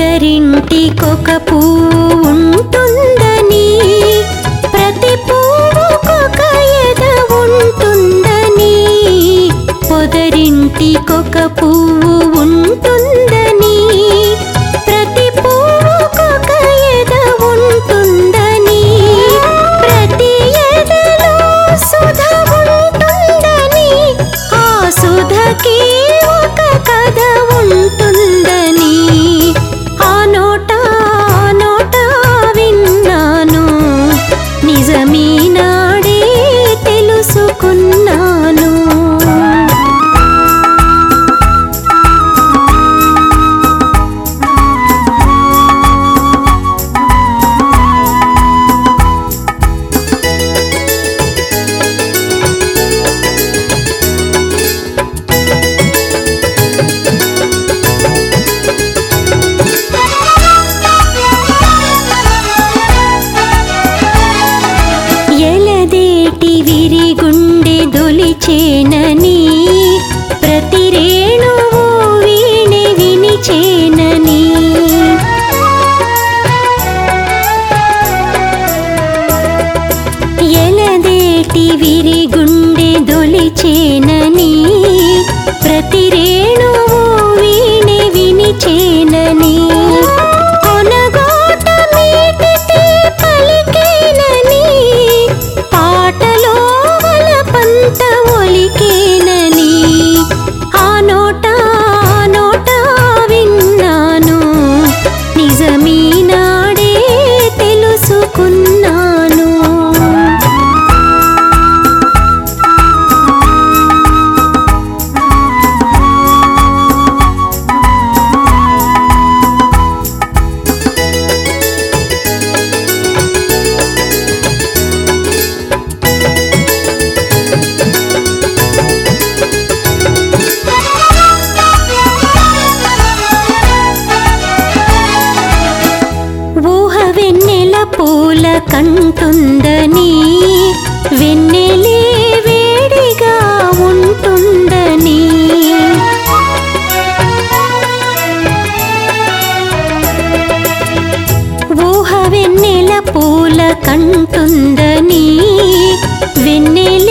పొదరింటికొక పువ్వు ఉంటుందని ప్రతి పువ్వుకొక ఎద ఉంటుందని పొదరింటికొక పువ్వు ఉంటుందని ప్రతి పువ్వుకొక ఎద ఉంటుందని ప్రతి ఎదలో సుధ ఉంటుందని ఆ సుధకి ఒక కథ ఉంటుందని ఆ నోట ఆ నోట విన్నాను నిజమీనాడే తెలుసుకున్నాను ఎలదేటి విరిగుండె దొలిచేనని ప్రతి రేణువు వీణె వినిచేనని ఎలదేటి విరిగుండె దొలిచేనని ప్రతి రేణువు వీణె వినిచేనని కొనగోట మీటితే పలికేనని పాటలో వలపంత ఒలికేనని ఆ నోట ఆ నోట విన్నాను నిజమీనాడే తెలుసుకున్నాను ఊహ వెన్నెల పూల కంటుందని వెన్నెలే వేడిగా ఉంటుందని ఊహ వెన్నెల పూల కంటుందని వెన్నెల